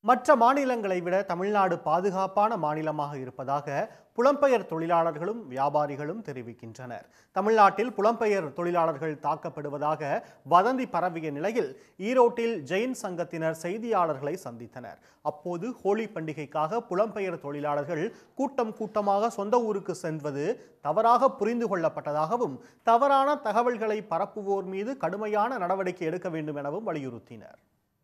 மற்ற மாநிலங்களை விட தமிழ்நாடு பாதுகாப்பான மாநிலமாக இருப்பதாக புலம்பெயர் தொழிலாளர்களும் வியாபாரிகளும் தெரிவிக்கின்றனர் தமிழ்நாட்டில் புலம்பெயர் தொழிலாளர்கள் தாக்கப்படுவதாக வதந்தி பரவிய நிலையில் ஈரோட்டில் ஜெயின் சங்கத்தினர் செய்தியாளர்களை சந்தித்தனர் அப்போது ஹோலி பண்டிகைக்காக புலம்பெயர் தொழிலாளர்கள் கூட்டம் கூட்டமாக சொந்த ஊருக்கு சென்றது தவறாக புரிந்து கொள்ளப்பட்டதாகவும் தவறான தகவல்களை பரப்புவோர் மீது கடுமையான நடவடிக்கை எடுக்க வேண்டும் எனவும் வலியுறுத்தினர்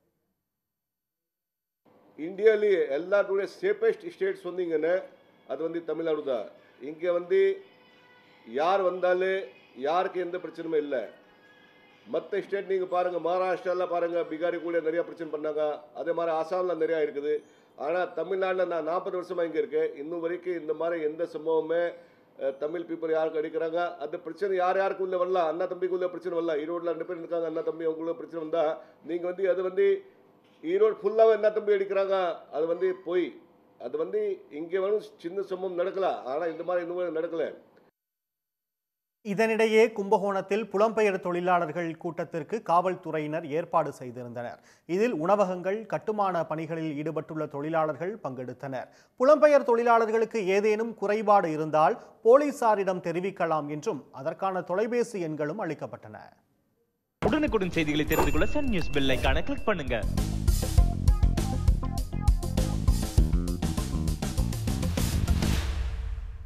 இந்தியாவிலேயே எல்லாருடைய சேஃபஸ்ட் ஸ்டேட்ஸ் வந்தீங்கன்னா அது வந்து தமிழ்நாடு தான் இங்கே வந்து யார் வந்தாலும் யாருக்கு எந்த பிரச்சனையும் இல்லை மற்ற ஸ்டேட் நீங்கள் பாருங்கள் மகாராஷ்டிராவில் பாருங்கள் பீகாரி கூட நிறையா பிரச்சனை பண்ணாங்க அதே மாதிரி அசாமில் நிறையா இருக்குது ஆனால் தமிழ்நாட்டில் நான் நாற்பது வருஷமாக இங்கே இருக்கேன் இன்னும் வரைக்கும் இந்த மாதிரி எந்த சம்பவமே அஹ், தமிழ் பீப்புள் யாருக்கு அடிக்கிறாங்க அந்த பிரச்சனை யார் யாருக்கு உள்ள வரலாம் அண்ணா தம்பிக்குள்ள பிரச்சனை வரலாம் ஈரோட்டில் ரெண்டு பேர் இருக்காங்க அண்ணா தம்பி அவங்களுக்குள்ள பிரச்சனை வந்தால் நீங்கள் வந்து அது வந்து ஈரோடு ஃபுல்லாகவே என்ன தம்பி அடிக்கிறாங்க அது வந்து போய் அது வந்து இங்கே வேணும் சின்ன சம்பவம் நடக்கலாம் ஆனால் இந்த மாதிரி இன்னும் நடக்கலை இதனிடையே கும்பகோணத்தில் புலம்பெயர் தொழிலாளர்கள் கூட்டத்திற்கு காவல்துறையினர் ஏற்பாடு செய்திருந்தனர் இதில் உணவகங்கள் கட்டுமான பணிகளில் ஈடுபட்டுள்ள தொழிலாளர்கள் பங்கெடுத்தனர் புலம்பெயர் தொழிலாளர்களுக்கு ஏதேனும் குறைபாடு இருந்தால் போலீசாரிடம் தெரிவிக்கலாம் என்றும் அதற்கான தொலைபேசி எண்களும் அளிக்கப்பட்டன உடனுக்குடன் செய்திகளை தெரிந்து கொள்ள சன் நியூஸ் பெல் ஐகானை கிளிக் பண்ணுங்க